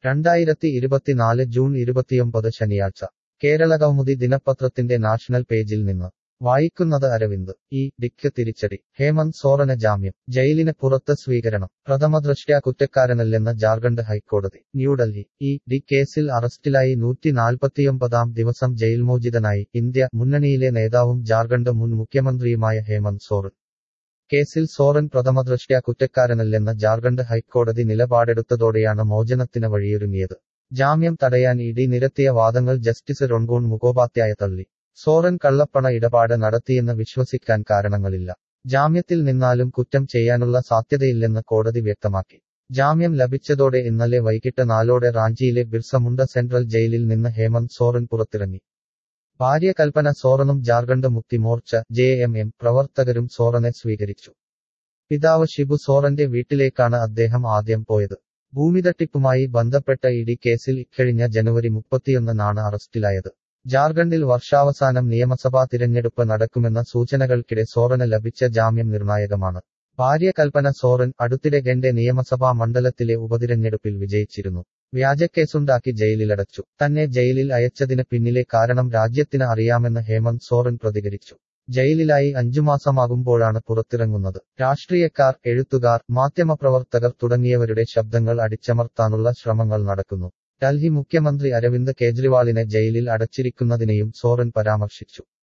രണ്ടായിരത്തി ഇരുപത്തിനാല് ജൂൺ ഇരുപത്തിയൊമ്പത് ശനിയാഴ്ച കേരളകൗമുദി ദിനപത്രത്തിന്റെ നാഷണൽ പേജിൽ നിന്ന് വായിക്കുന്നത് അരവിന്ദ് ഈ ഡിക്ക് തിരിച്ചടി ഹേമന്ത് സോറന് ജാമ്യം ജയിലിന് പുറത്ത് സ്വീകരണം പ്രഥമദൃഷ്ട്യാ കുറ്റക്കാരനല്ലെന്ന് ജാർഖണ്ഡ് ഹൈക്കോടതി ന്യൂഡൽഹി ഈ ഡി കേസിൽ അറസ്റ്റിലായി നൂറ്റി നാൽപ്പത്തിയൊമ്പതാം ദിവസം ജയിൽമോചിതനായി ഇന്ത്യ മുന്നണിയിലെ നേതാവും ജാർഖണ്ഡ് മുൻ മുഖ്യമന്ത്രിയുമായ ഹേമന്ത് സോറൻ കേസിൽ സോറൻ പ്രഥമദൃഷ്ട്യാ കുറ്റക്കാരനല്ലെന്ന് ജാർഖണ്ഡ് ഹൈക്കോടതി നിലപാടെടുത്തതോടെയാണ് മോചനത്തിന് വഴിയൊരുങ്ങിയത് ജാമ്യം തടയാൻ ഇഡി നിരത്തിയ വാദങ്ങൾ ജസ്റ്റിസ് റൊൺഗോൺ മുഖോപാധ്യായ തള്ളി സോറൻ കള്ളപ്പണ ഇടപാട് നടത്തിയെന്ന് വിശ്വസിക്കാൻ കാരണങ്ങളില്ല ജാമ്യത്തിൽ നിന്നാലും കുറ്റം ചെയ്യാനുള്ള സാധ്യതയില്ലെന്ന് കോടതി വ്യക്തമാക്കി ജാമ്യം ലഭിച്ചതോടെ ഇന്നലെ വൈകിട്ട് നാലോടെ റാഞ്ചിയിലെ ബിർസമുണ്ട സെൻട്രൽ ജയിലിൽ നിന്ന് ഹേമന്ത് സോറൻ പുറത്തിറങ്ങി ഭാര്യ കൽപ്പന സോറനും ജാർഖണ്ഡ് മുക്തി മോർച്ച ജെ എം എം പ്രവർത്തകരും സോറനെ സ്വീകരിച്ചു പിതാവ് ഷിബു സോറന്റെ വീട്ടിലേക്കാണ് അദ്ദേഹം ആദ്യം പോയത് ഭൂമിതട്ടിപ്പുമായി ബന്ധപ്പെട്ട ഇഡി കേസിൽ ഇക്കഴിഞ്ഞ ജനുവരി മുപ്പത്തിയൊന്നിനാണ് അറസ്റ്റിലായത് ജാർഖണ്ഡിൽ വർഷാവസാനം നിയമസഭാ തിരഞ്ഞെടുപ്പ് നടക്കുമെന്ന സൂചനകൾക്കിടെ സോറന് ലഭിച്ച ജാമ്യം നിർണായകമാണ് ഭാര്യ കൽപ്പന സോറൻ അടുത്തിടെ ഗണ്ഡെ നിയമസഭാ മണ്ഡലത്തിലെ ഉപതിരഞ്ഞെടുപ്പിൽ വിജയിച്ചിരുന്നു വ്യാജക്കേസുണ്ടാക്കി ജയിലിലടച്ചു തന്നെ ജയിലിൽ അയച്ചതിന് പിന്നിലെ കാരണം രാജ്യത്തിന് അറിയാമെന്ന് ഹേമന്ത് സോറൻ പ്രതികരിച്ചു ജയിലിലായി അഞ്ചുമാസമാകുമ്പോഴാണ് പുറത്തിറങ്ങുന്നത് രാഷ്ട്രീയക്കാർ എഴുത്തുകാർ മാധ്യമപ്രവർത്തകർ തുടങ്ങിയവരുടെ ശബ്ദങ്ങൾ അടിച്ചമർത്താനുള്ള ശ്രമങ്ങൾ നടക്കുന്നു ഡൽഹി മുഖ്യമന്ത്രി അരവിന്ദ് കെജ്രിവാളിനെ ജയിലിൽ അടച്ചിരിക്കുന്നതിനെയും സോറൻ പരാമർശിച്ചു